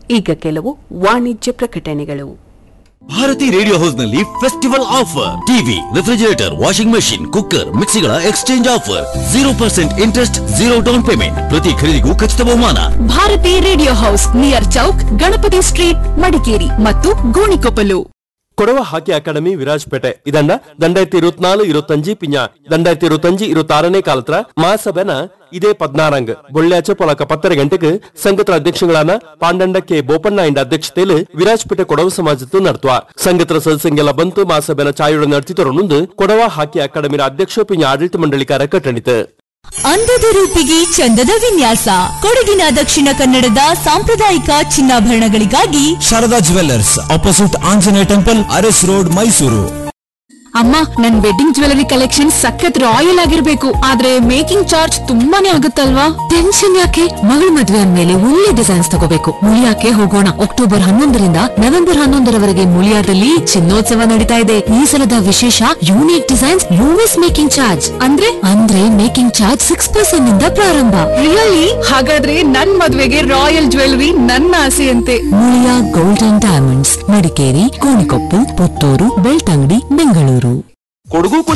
ಈಗ ಕೆಲವು ವಾಣಿಜ್ಯ ಪ್ರಕಟಣೆಗಳು ಭಾರತಿ ರೇಡಿಯೋ ಹೌಸ್ ನಲ್ಲಿ festival offer TV refrigerator washing machine cooker ಮಿಕ್ಸಿಗಳ exchange offer zero percent interest zero down payment ಪ್ರತಿ ಖರೀದಿಗೂ ಖಚಿತ ಬಹುಮಾನ Bharathi radio house near Chowk Ganapathi street Madikeri ಮತ್ತು ಗೋಣಿಕೊಪ್ಪಲು ಕೊಡವ ಹಾಕಿ ಅಕಾಡೆಮಿ ವಿರಾಜ್ಪೇಟೆ ಇದಂಡ ದಂಡಾಯಿರത്തി ഇരുപത്തിനാല് ഇരുപത്തഞ്ച് പിഞ്ഞ ದಂಡಾಯಿರത്തി ഇരുപത്തഞ്ച് ഇരുപത്തി ಕಾಲತ್ರ ಮಹಾಸಭೆನ ಇದೇ ಪದ್ನಾರಂಗ್ ಬೊಳ್ಳ್ಯಾಚೆ ಪೊಲಕ ಪತ್ತರ ಗಂಟೆಗೆ ಸಂಘದ ಅಧ್ಯಕ್ಷಗಳಾನ ಪಾಂಡಂಡ ಕೆ ಬೋಪಣ್ಣ ಇಂಡ ಅಧ್ಯಕ್ಷತೆಯಲ್ಲಿ ವಿರಾಜ್ಪೇಟೆ ಕೊಡವ ಸಮಾಜದ್ದು ನಡ್ತುವ ಸಂಘದ ಸದಸ್ಯಂಗೆಲ್ಲ ಬಂತು ಮಹಾಸಭೆನ ಚಾಯುಡ ನಡ್ತಿತರೊಂದು ಕೊಡವ ಹಾಕಿ ಅಕಾಡೆಮಿನ ಅಧ್ಯಕ್ಷ ಪಿಂಜ ಆಡಳಿತ ಮಂಡಳಿ ಕಾರ್ಯ ಕಟ್ಟಣಿತು ಅಂದದ ರೂಪಿಗೆ ಚಂದದ ವಿನ್ಯಾಸ ಕೊಡಗಿನ ದಕ್ಷಿಣ ಕನ್ನಡದ ಸಾಂಪ್ರದಾಯಿಕ ಚಿನ್ನಾಭರಣಗಳಿಗಾಗಿ Sharada jewellers opposite Anjaneya temple Aras road Mysuru ಅಮ್ಮ ನನ್ ವೆಡ್ಡಿಂಗ್ ಜ್ಯುವೆಲರಿ ಕಲೆಕ್ಷನ್ ಸಖತ್ ರಾಯಲ್ ಆಗಿರ್ಬೇಕು ಆದ್ರೆ ಮೇಕಿಂಗ್ ಚಾರ್ಜ್ ತುಂಬಾನೇ ಆಗುತ್ತಲ್ವಾ ಟೆನ್ಷನ್ ಯಾಕೆ ಮಗಳ ಮದ್ವೆ ಅಂದ್ಮೇಲೆ ಒಳ್ಳೆ ಡಿಸೈನ್ಸ್ ತಗೋಬೇಕು ಮುಳಿಯಾಕೆ ಹೋಗೋಣ ಅಕ್ಟೋಬರ್ ಹನ್ನೊಂದರಿಂದ ನವೆಂಬರ್ ಹನ್ನೊಂದರವರೆಗೆ ಮುಳಿಯಾದಲ್ಲಿ ಚಿನ್ನೋತ್ಸವ ನಡೀತಾ ಇದೆ ಈ ಸಲದ ವಿಶೇಷ unique designs US making charge ಅಂದ್ರೆ ಅಂದ್ರೆ ಮೇಕಿಂಗ್ ಚಾರ್ಜ್ ಸಿಕ್ಸ್ ಪರ್ಸೆಂಟ್ ನಿಂದ ಪ್ರಾರಂಭ ರಿಯಲಿ ಹಾಗಾದ್ರೆ ನನ್ ಮದ್ವೆಗೆ ರಾಯಲ್ ಜ್ಯುವೆಲರಿ ನನ್ನ ಆಸೆಯಂತೆ ಮುಳಿಯಾ ಗೋಲ್ಡನ್ ಡೈಮಂಡ್ಸ್ ಮಡಿಕೇರಿ ಕೋಣಿಕೊಪ್ಪು ಪುತ್ತೂರು ಬೆಳ್ತಂಗಡಿ ಬೆಂಗಳೂರು ಕೊಡಗು